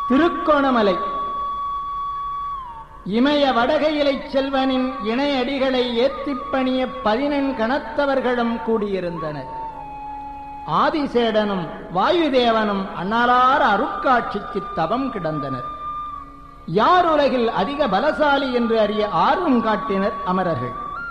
திருக்கோணமலை இமய வடகையிலைச் செல்வனின் இணையடிகளை ஏத்திப் பணிய பதினெண் கணத்தவர்களும் கூடியிருந்தனர் ஆதிசேடனும் வாயுதேவனும் அண்ணலார் அருட்காட்சிக்கு தவம் கிடந்தனர் யார் உலகில் அதிக பலசாலி என்று அறிய ஆர்வம் காட்டினர் அமரர்கள்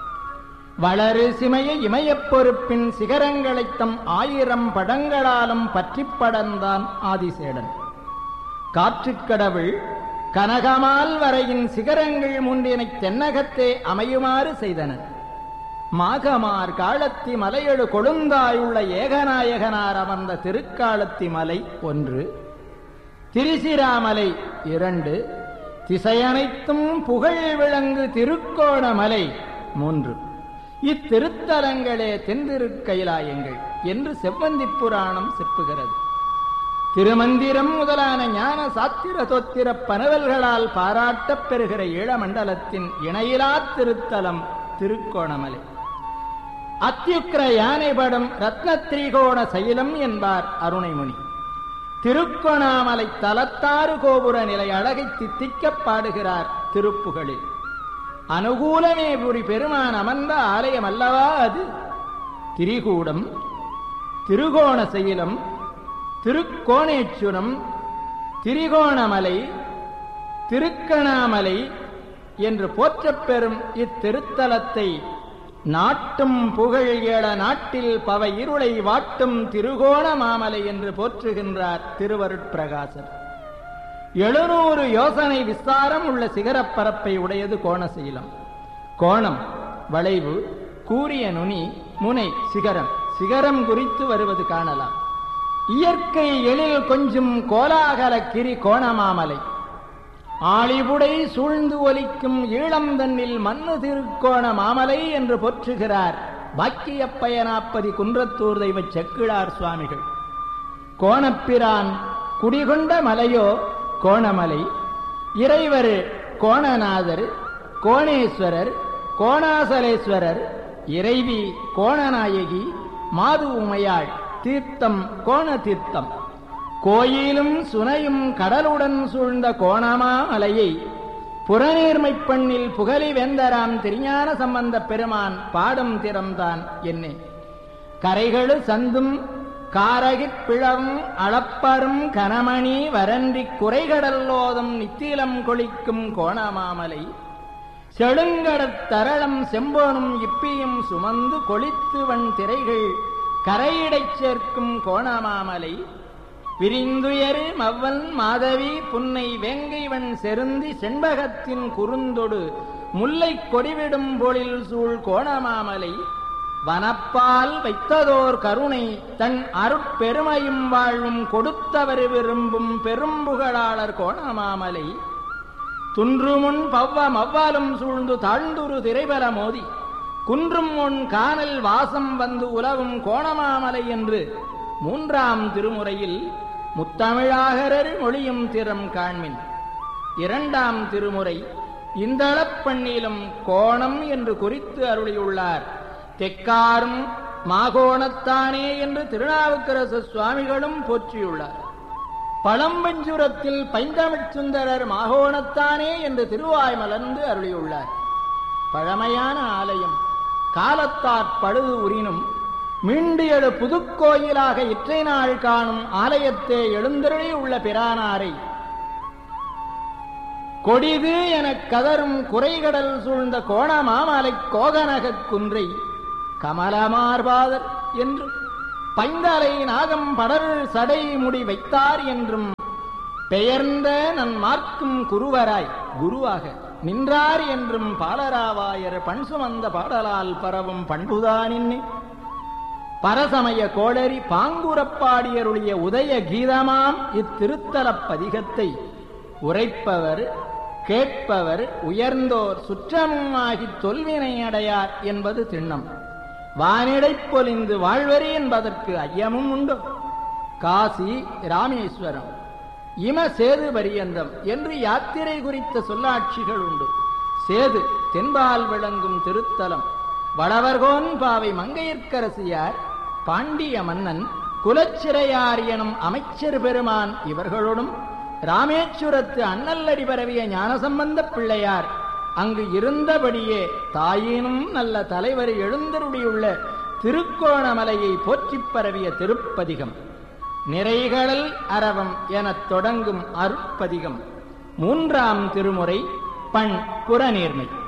வளரு சிமைய இமயப் பொறுப்பின் சிகரங்களைத் தம் ஆயிரம் படங்களாலும் பற்றிப் படர்ந்தான் ஆதிசேடன் காற்றுக்கடவுள் கனகமால் வரையின் சிகரங்கள் மூன்றினைத் தென்னகத்தே அமையுமாறு செய்தனர் மாகமார் காலத்தி மலையெழு கொழுந்தாயுள்ள ஏகநாயகனார் அமர்ந்த திருக்காலத்தி மலை ஒன்று திரிசிராமலை இரண்டு திசையனைத்தும் புகழ் விளங்கு திருக்கோணமலை மூன்று இத்திருத்தலங்களே தென்திருக்கைலாயங்கள் என்று செவ்வந்திப் புராணம் செப்புகிறது திருமந்திரம் முதலான ஞான சாத்திர தோத்திர பனவல்களால் பாராட்டப் பெறுகிற ஈழமண்டலத்தின் இணையிலா திருத்தலம் திருக்கோணமலை அத்தியுக்கிர யானைபடும் ரத்ன திரிகோண சைலம் என்பார் அருணைமுனி திருக்கோணாமலை தலத்தாறு கோபுர நிலை அழகை தித்திக்கப் பாடுகிறார் திருப்புகளில் அனுகூலமே புரி பெருமான் அமர்ந்த ஆலயம் அல்லவா அது திரிகூடம் திருகோண சைலம் திருக்கோணேச்சுரம் திரிகோணமலை திருக்கணாமலை என்று போற்றப்பெறும் இத்திருத்தலத்தை நாட்டும் புகழ் ஏழ நாட்டில் பவ இருளை வாட்டும் திருகோண மாமலை என்று போற்றுகின்றார் திருவருட்பிரகாசர் எழுநூறு யோசனை விஸ்தாரம் உள்ள சிகரப்பரப்பை உடையது கோணசீலம் கோணம் வளைவு கூரிய நுனி முனை சிகரம் சிகரம் குறித்து வருவது காணலாம் இயற்கை எழில் கொஞ்சம் கோலாகல கிரி கோணமாமலை ஆளிபுடை சூழ்ந்து ஒலிக்கும் ஈழம் தன்னில் மண்ணு திருக்கோண மாமலை என்று போற்றுகிறார் பாக்கிய பயனாப்பதி குன்றத்தூர் தெய்வ செக்கிழார் சுவாமிகள் கோணப்பிரான் குடிகொண்ட மலையோ கோணமலை இறைவர் கோணநாதர் கோணேஸ்வரர் கோணாசலேஸ்வரர் இறைவி கோணநாயகி மாது உமையாள் தீர்த்தம் கோண தீர்த்தம் கோயிலும் சுனையும் கடலுடன் சூழ்ந்த கோணமா மலையை புறநீர்மைப் பண்ணில் புகழி வேந்தராம் திருஞான சம்பந்த பெருமான் பாடும் திறம்தான் என்னே கரைகளு சந்தும் காரகிப் பிளவும் அளப்பரும் கனமணி வரன்றி குறைகடல்லோதும் நித்திலம் கொளிக்கும் கோணமாமலை செழுங்கடத் தரளம் செம்போனும் இப்பியும் சுமந்து கொளித்து வன் திரைகள் கரையிடைச் சேர்க்கும் கோணமாமலை விரிந்துயரு மவ்வன் மாதவி புன்னை வேங்கைவன் செருந்தி செண்பகத்தின் குறுந்தொடு முல்லை கொடிவிடும் பொழில் சூழ் கோணமாமலை வனப்பால் வைத்ததோர் கருணை தன் அருட்பெருமையும் வாழ்வும் கொடுத்தவர் விரும்பும் பெரும்புகழாளர் கோணமாமலை துன்றுமுன் பவ்வ மவ்வாலும் சூழ்ந்து தாழ்ந்துரு திரைபல மோதி குன்றும் உன் காணல் வாசம் வந்து உலவும் கோணமாமலை என்று மூன்றாம் திருமுறையில் முத்தமிழாகரர் மொழியும் திறம் காண்மின் இரண்டாம் திருமுறை இந்தளப்பண்ணிலும் கோணம் என்று குறித்து அருளியுள்ளார் தெக்காரும் மாகோணத்தானே என்று திருநாவுக்கரசு சுவாமிகளும் போற்றியுள்ளார் பழம்பஞ்சுரத்தில் பைந்தமிழ் சுந்தரர் மாகோணத்தானே என்று திருவாய் மலர்ந்து அருளியுள்ளார் பழமையான ஆலயம் காலத்தாற் பழுது உரினும் மீண்டு எழு புதுக்கோயிலாக இற்றை நாள் காணும் ஆலயத்தே எழுந்தருளி உள்ள பிரானாரை கொடிது எனக் கதரும் குறைகடல் சூழ்ந்த கோணமாமலை கோகனகக் குன்றை கமலமார்பாதர் என்றும் பைந்தலை நாகம் படர் சடை முடி வைத்தார் என்றும் பெயர்ந்த நன் மார்க்கும் குருவராய் குருவாக நின்றார் என்றும் பாலராவாயர் பண் சுமந்த பாடலால் பரவும் பண்புதானின்னே பரசமய கோளரி பாங்குரப்பாடியருடைய உதய கீதமாம் இத்திருத்தலப் பதிகத்தை உரைப்பவர் கேட்பவர் உயர்ந்தோர் சுற்றமுமாகித் தொல்வினை அடையார் என்பது திண்ணம் வானிடைப் பொலிந்து வாழ்வரி என்பதற்கு ஐயமும் உண்டு காசி ராமேஸ்வரம் இம சேது பரியந்தம் என்று யாத்திரை குறித்த சொல்லாட்சிகள் உண்டு சேது தென்பால் விளங்கும் திருத்தலம் வளவர்கோன் பாவை மங்கையர்க்கரசியார் பாண்டிய மன்னன் குலச்சிறையார் எனும் அமைச்சர் பெருமான் இவர்களோடும் ராமேஸ்வரத்து அண்ணல்லடி பரவிய ஞானசம்பந்தப் பிள்ளையார் அங்கு இருந்தபடியே தாயினும் நல்ல தலைவர் எழுந்தருளியுள்ள திருக்கோணமலையை போற்றிப் பரவிய திருப்பதிகம் நிறைகளல் அரவம் எனத் தொடங்கும் அருட்பதிகம் மூன்றாம் திருமுறை பண் புறநீர்மை